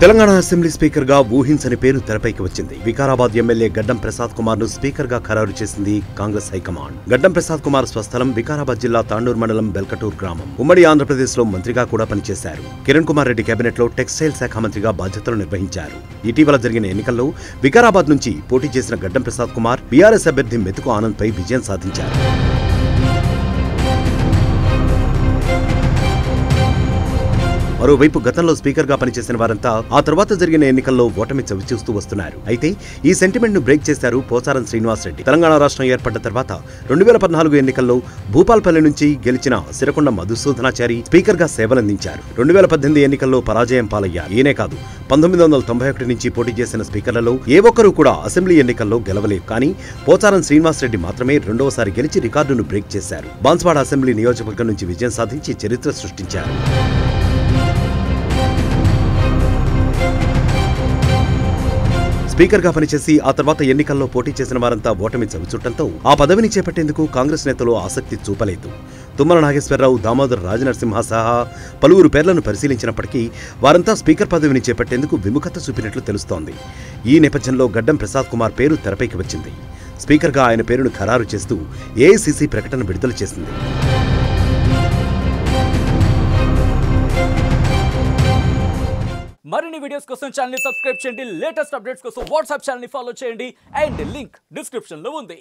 Telangana assembly speaker గా ఊహించని పేరు తెరపైకి వచ్చింది వికారాబాద్ ఎమ్మెల్యే గడ్డం ప్రసాద్ కుమార్ ను స్పీకర్ గా ఖరారు చేసింది కాంగ్రెస్ హైకమాండ్ గడ్డం ప్రసాద్ కుమార్ స్వస్థలం వికారాబాద్ జిల్లా తాండూర్ మండలం బెల్కటూర్ గ్రామం ఉమ్మడి ఆంధ్రప్రదేశ్ లో మంత్రిగా కూడా పనిచేశారు కిరణ్ కుమార్ రెడ్డి కేబినెట్ లో టెక్స్టైల్ శాఖ మంత్రిగా బాధ్యతలు నిర్వహించారు ఇటీవల జరిగిన ఎన్నికల్లో వికారాబాద్ నుంచి పోటీ చేసిన గడ్డం ప్రసాద్ కుమార్ బీఆర్ఎస్ అభ్యర్థి మెతుకు ఆనంద్ పై విజయం సాధించారు మరోవైపు గతంలో స్పీకర్ గా పనిచేసిన వారంతా ఆ తర్వాత జరిగిన ఎన్నికల్లో ఓటమి చవిచూస్తూ వస్తున్నారు అయితే ఈ సెంటిమెంట్ ను బ్రేక్ చేశారు పోచారం శ్రీనివాస్ రెడ్డి తెలంగాణ రాష్ట్రం ఏర్పడ్డ తర్వాత రెండు వేల పద్నాలుగు ఎన్నికల్లో భూపాల్పల్లి నుంచి గెలిచిన సిరకొండ మధుసూదనాచారి స్పీకర్ గా సేవలందించారు రెండు వేల పద్దెనిమిది ఎన్నికల్లో పరాజయం పాలయ్యారు ఈయనే కాదు పంతొమ్మిది వందల తొంభై ఒకటి నుంచి పోటీ చేసిన స్పీకర్లలో ఏ ఒక్కరూ కూడా అసెంబ్లీ ఎన్నికల్లో గెలవలేదు కానీ పోచారం శ్రీనివాస్ రెడ్డి మాత్రమే రెండవసారి గెలిచి రికార్డును బ్రేక్ చేశారు బాన్స్వాడ అసెంబ్లీ నియోజకవర్గం నుంచి విజయం సాధించి చరిత్ర సృష్టించారు స్పీకర్ గా పనిచేసి ఆ తర్వాత ఎన్నికల్లో పోటీ చేసిన వారంతా ఓటమి చవిచుట్టంతో ఆ పదవిని చేపట్టేందుకు కాంగ్రెస్ నేతలు ఆసక్తి చూపలేదు తుమ్మల నాగేశ్వరరావు దామోదర్ రాజనరసింహ సహా పలువురు పేర్లను పరిశీలించినప్పటికీ వారంతా స్పీకర్ పదవిని చేపట్టేందుకు విముఖత చూపినట్లు తెలుస్తోంది ఈ నేపథ్యంలో గడ్డం ప్రసాద్ కుమార్ పేరు తెరపైకి వచ్చింది స్పీకర్గా ఆయన పేరును ఖరారు చేస్తూ ఏఐసీసీ ప్రకటన విడుదల చేసింది మరిన్ని వీడియోస్ కోసం ఛానల్ సబ్స్క్రైబ్ చేయండి లేటెస్ట్ అప్డేట్స్ కోసం వాట్సాప్ ఛానల్ ఫాలో చేయండి అండ్ లింక్ డిస్క్రిప్షన్ లో ఉంది